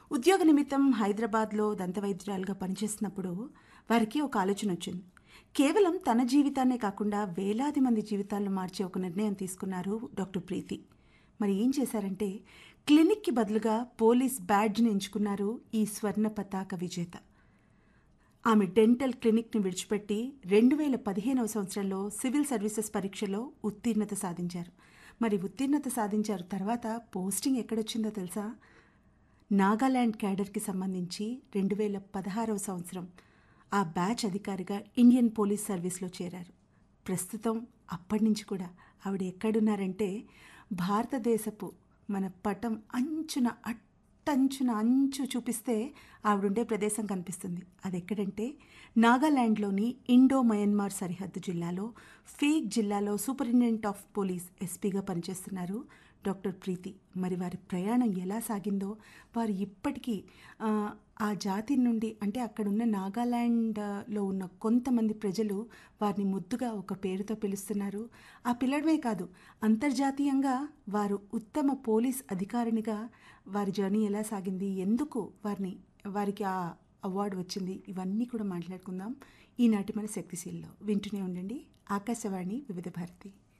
ఉద్యోగ నిమిత్తం హైదరాబాద్లో దంతవైద్యురాలుగా పనిచేస్తున్నప్పుడు వారికి ఒక ఆలోచన వచ్చింది కేవలం తన జీవితాన్నే కాకుండా వేలాది మంది జీవితాలను మార్చే ఒక నిర్ణయం తీసుకున్నారు డాక్టర్ ప్రీతి మరి ఏం చేశారంటే క్లినిక్కి బదులుగా పోలీస్ బ్యాడ్జ్ని ఎంచుకున్నారు ఈ స్వర్ణ పతాక విజేత ఆమె డెంటల్ క్లినిక్ని విడిచిపెట్టి రెండు వేల పదిహేనవ సంవత్సరంలో సివిల్ సర్వీసెస్ పరీక్షలో ఉత్తీర్ణత సాధించారు మరి ఉత్తీర్ణత సాధించారు తర్వాత పోస్టింగ్ ఎక్కడొచ్చిందో తెలుసా నాగాల్యాండ్ క్యాడర్కి సంబంధించి రెండు వేల పదహారవ సంవత్సరం ఆ బ్యాచ్ అధికారిగా ఇండియన్ పోలీస్ సర్వీస్లో చేరారు ప్రస్తుతం అప్పటి నుంచి కూడా ఆవిడ ఎక్కడున్నారంటే భారతదేశపు మన పటం అంచున అట్టంచున అంచు చూపిస్తే ఆవిడుండే ప్రదేశం కనిపిస్తుంది అది ఎక్కడంటే నాగాల్యాండ్లోని ఇండో మయన్మార్ సరిహద్దు జిల్లాలో ఫేక్ జిల్లాలో సూపరింటెండెంట్ ఆఫ్ పోలీస్ ఎస్పీగా పనిచేస్తున్నారు డాక్టర్ ప్రీతి మరి వారి ప్రయాణం ఎలా సాగిందో వారు ఇప్పటికీ ఆ, ఆ జాతి నుండి అంటే అక్కడున్న నాగాల్యాండ్లో ఉన్న కొంతమంది ప్రజలు వారిని ముద్దుగా ఒక పేరుతో పిలుస్తున్నారు ఆ పిల్లడమే కాదు అంతర్జాతీయంగా వారు ఉత్తమ పోలీస్ అధికారినిగా వారి జర్నీ ఎలా సాగింది ఎందుకు వారిని వారికి ఆ అవార్డు వచ్చింది ఇవన్నీ కూడా మాట్లాడుకుందాం ఈనాటి మన శక్తిశీల్లో వింటూనే ఉండండి ఆకాశవాణి వివిధ భారతి